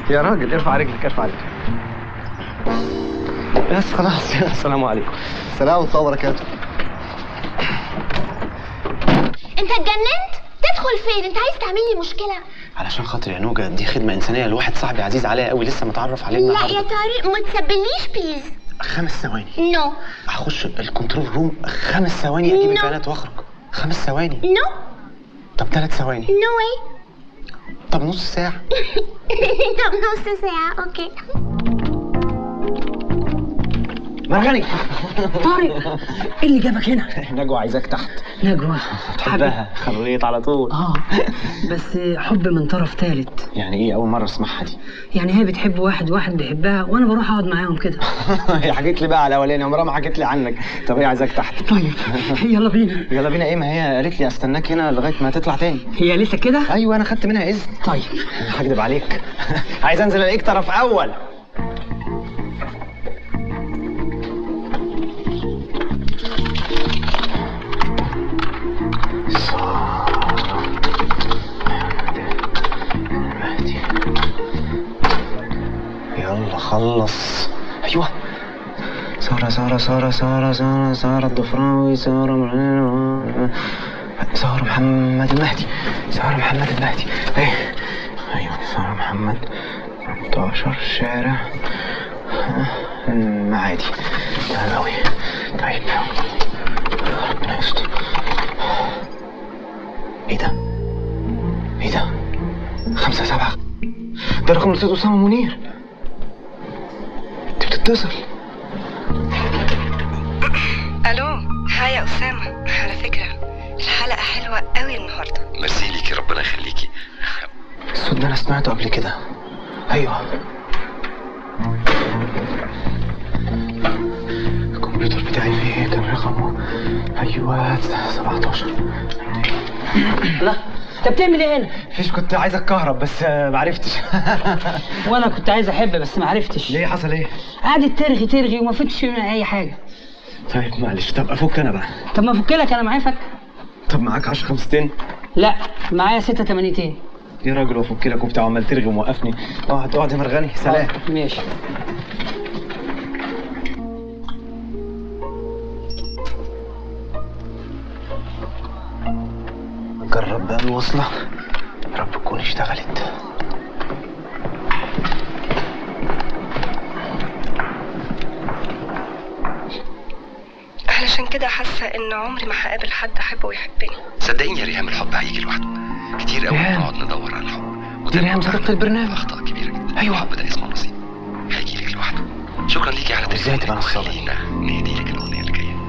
يا راجل ارفع رجلك ارفع رجلك بس خلاص السلام عليكم السلام ورحمه الله وبركاته انت اتجننت تدخل فين انت عايز تعمل لي مشكله علشان خاطر يا نوجة دي خدمة إنسانية لواحد صاحبي عزيز عليا قوي لسه متعرف عليه لا النهارده يا طارق ما تسبليش بليز خمس ثواني نو هخش الكنترول روم خمس ثواني اجيب No. البيانات واخرج خمس ثواني نو طب ثلاث ثواني نو واي طب نص ساعة طب نص ساعه اوكي مرغني طارق ايه اللي جابك هنا؟ نجوى عايزاك تحت نجوى تحبها خليت على طول اه بس حب من طرف ثالث يعني ايه اول مرة اسمعها دي يعني هي بتحب واحد واحد بيحبها وانا بروح اقعد معاهم كده هي حكيت لي بقى على الاولاني عمرها ما حكيت لي عنك طب هي عايزاك تحت طيب يلا بينا يلا بينا ايه ما هي قالت لي استناك هنا لغايه ما تطلع تاني هي لسه كده؟ ايوه انا خدت منها اذن طيب هكدب عليك عايز انزل الاقيك طرف اول يلا خلص ايوه سارة سارة سارة سارة سارة سارة الضفراوي سارة معلنة سارة محمد المهدي سارة محمد المهدي ايه ايوه سارة محمد 18 شارع المعادي تمام اوي طيب ربنا يستر ايه ده؟ ايه ده؟ خمسة سبعة ده رقم الاستاذ اسامة منير انت بتتصل الو هاي يا اسامه على فكره الحلقه حلوه قوي النهارده ميرسي ليكي ربنا يخليكي الصوت ده انا سمعته قبل كده ايوه الكمبيوتر بتاعي فيه كان رقمه ايوه 17 لا انت بتعمل ايه هنا؟ فيش كنت عايز اتكهرب بس آه، معرفتش وانا كنت عايز احب بس ما عرفتش ليه حصل ايه؟ قعدت ترغي ترغي وما فتش منها اي حاجه طيب معلش طب افك انا بقى طب ما افك لك انا معايا فك طب معاك 10 خمستين لا معايا ستة تمانيتين يا راجل وافك لك وبتاع عمال ترغي وموقفني اقعد اقعد يا مرغني سلام آه، ماشي جرب بقى الوصلة يا رب تكون اشتغلت علشان كده حاسه ان عمري ما هقابل حد احبه ويحبني صدقيني يا ريهام الحب هيجي لوحده كتير قوي ريهام. بنقعد ندور على الحب دي ريهام صديقة البرنامج. اخطاء كبيره جدا أيوة. الحب ده اسمه نصيب هيجي لك لوحده شكرا ليكي على وإزاي تليفونك تبقى نصابة؟ وخلينا نهدي لك الاغنيه اللي جايه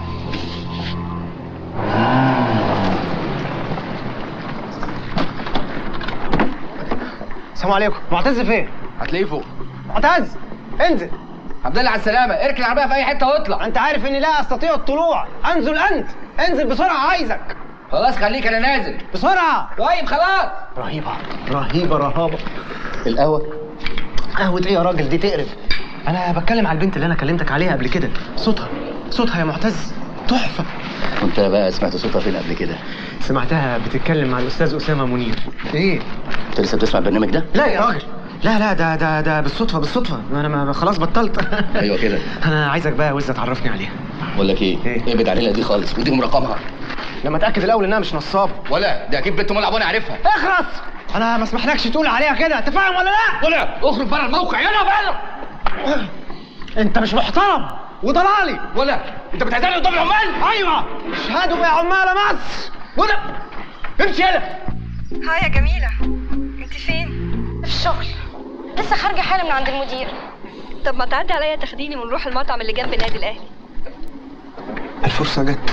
السلام عليكم معتز فين؟ هتلاقيه فوق معتز انزل عبد الله على السلامه اركن العربيه في اي حته واطلع انت عارف اني لا استطيع الطلوع انزل انت انزل بسرعه عايزك خلاص خليك انا نازل بسرعه طيب خلاص رهيبه رهيبه رهابه القهوه قهوه ايه يا راجل دي تقرف انا بتكلم على البنت اللي انا كلمتك عليها قبل كده صوتها صوتها يا معتز تحفه كنت انا بقى سمعت صوتها فين قبل كده سمعتها بتتكلم مع الاستاذ اسامه منير ايه انت لسه بتسمع البرنامج ده لا يا راجل لا لا ده ده ده بالصدفه بالصدفه انا ما خلاص بطلت ايوه كده انا عايزك بقى وزة تعرفني عليها بقول لك ايه إيه؟ ابعد عليها دي خالص ودي رقمها لما اتاكد الاول انها مش نصاب ولا دي اكيد بنت ملعب وانا عارفها اخرس انا ما اسمحلكش تقول عليها كده انت فاهم ولا لا ولا اخرج بره الموقع يلا بره انت مش محترم وضلالي ولا انت بتهزقني قدام العمال ايوه اشهدوا يا عمال مصر ولا امشي يلا هاي يا جميله انت فين في الشغل لسه خارجه حالا من عند المدير طب ما تعدي عليا تاخديني ونروح المطعم اللي جنب النادي الاهلي الفرصه جت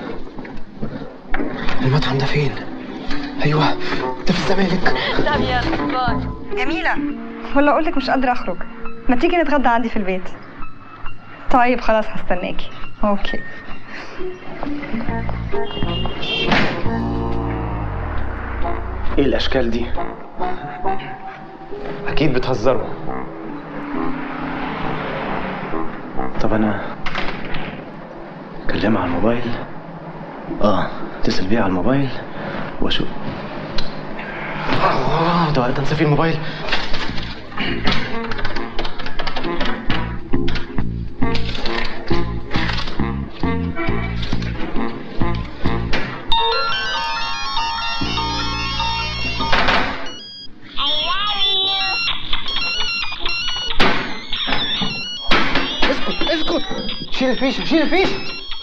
المطعم ده فين ايوه ده في الزمالك طب يلا باي جميلة ولا أقول لك مش قادرة أخرج ما تيجي نتغدى عندي في البيت طيب خلاص هستناكي أوكي ايه الاشكال دي اكيد بتهزروا طب انا اكلمها على الموبايل اه اتصل بيها على الموبايل واشوف اه ده ده نسى فيه الموبايل شيل الفيشه شيل الفيشه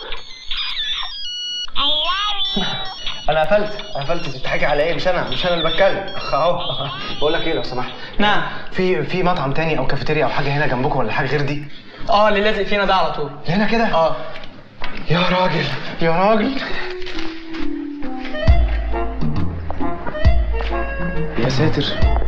انا قفلت قفلت انت بتحكي على ايه مش انا مش انا اللي بتكلم اخ اهو بقول لك ايه لو سمحت نعم في في مطعم تاني او كافيتيريا او حاجه هنا جنبكم ولا حاجه غير دي اه اللي لازق فينا ده على طول هنا كده اه يا راجل يا راجل يا ساتر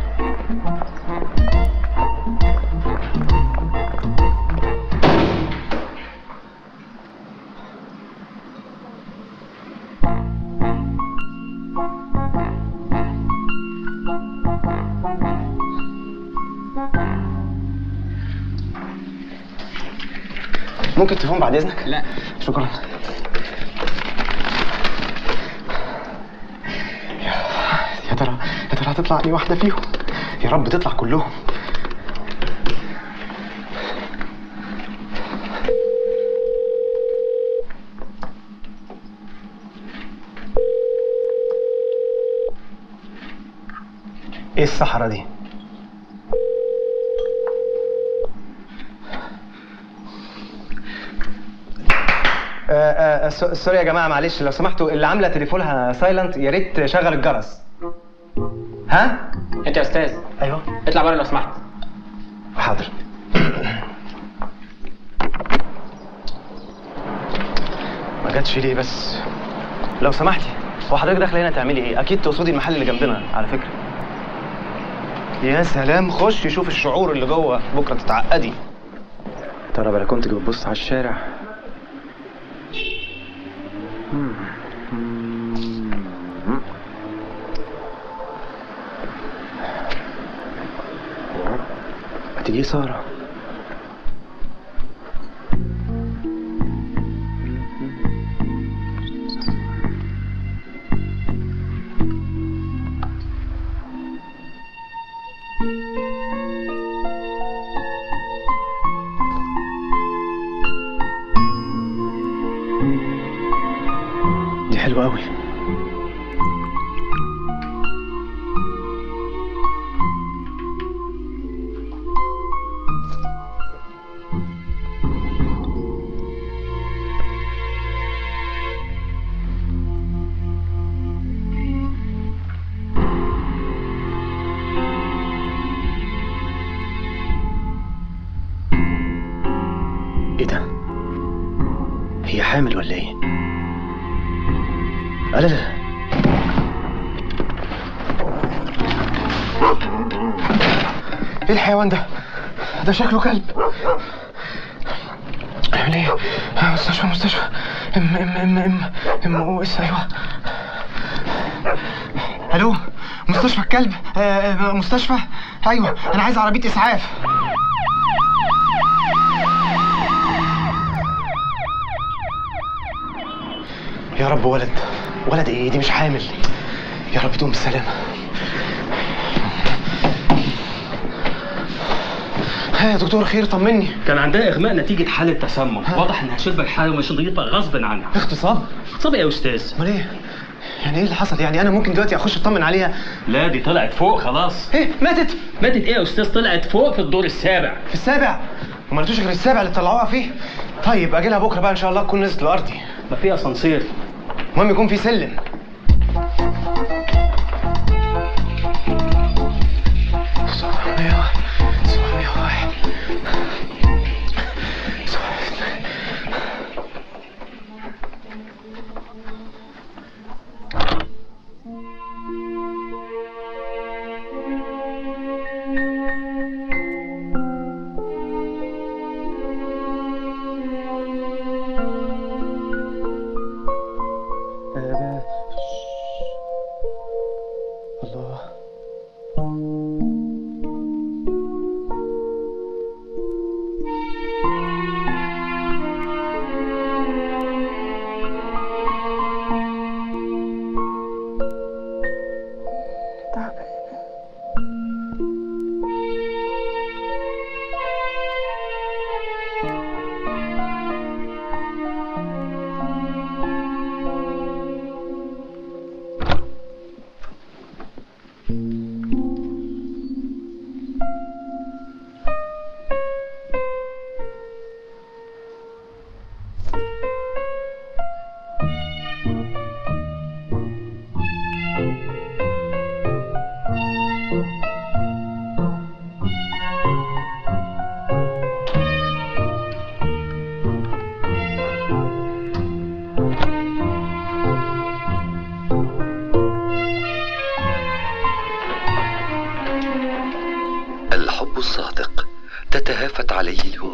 ممكن تليفون بعد اذنك؟ لا شكرا يا ترى يا ترى هتطلع لي واحده فيهم يا رب تطلع كلهم ايه الصحراء دي آه، آه، سو- سوري يا جماعه معلش لو سمحتوا اللي عامله تليفونها سايلنت يا ريت تشغل الجرس ها انت يا استاذ ايوه اطلع بره لو سمحت حاضر ما جاتش ليه بس لو سمحتي هو حضرتك داخله هنا تعملي ايه اكيد تقصدي المحل اللي جنبنا على فكره يا سلام خش شوف الشعور اللي جوه بكره تتعقدي ترى بلكونتك بتبص على الشارع ما تيجي ساره دي حلوة أوي ايه ده؟ هي حامل ولا ايه؟ لا لا لا ايه الحيوان ده؟ ده شكله كلب اعمل ايه؟ آه، مستشفى مستشفى ام ام ام ام ام او اس ايوه الو مستشفى الكلب آه، آه، مستشفى ايوه انا عايز عربيه اسعاف يا رب ولد ولد ايه دي مش حامل يا رب تقوم بالسلامة ها يا دكتور خير طمني كان عندها اغماء نتيجه حاله تسمم واضح انها شربت حاجه مش نظيفه غصب عنها اغتصاب طب يا استاذ امال ايه يعني ايه اللي حصل يعني انا ممكن دلوقتي اخش اطمن عليها لا دي طلعت فوق خلاص ايه ماتت ماتت ايه يا استاذ طلعت فوق في الدور السابع في السابع وما لقيتوش غير السابع اللي طلعوها فيه طيب اجي لها بكره بقى ان شاء الله تكون نزلت لارضي ما في اسانسير المهم يكون في سلم سبعمية واحد، سبعمية واحد. سبعمية. الحب الصادق تتهافت عليه الهموم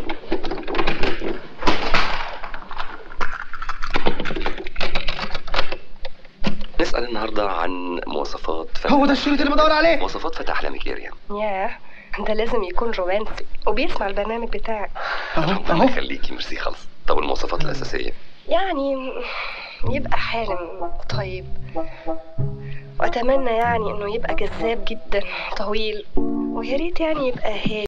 نسأل النهاردة عن مواصفات فتاة هو ده الشريط اللي بدور عليه مواصفات فتاة أحلامك يا ريم ياه ده لازم يكون رومانسي وبيسمع البرنامج بتاعك ربنا يخليكي ميرسي خالص طب المواصفات الأساسية يعني يبقى حالم طيب واتمنى يعني انه يبقى جذاب جدا طويل ويا ريت يعني يبقى هادي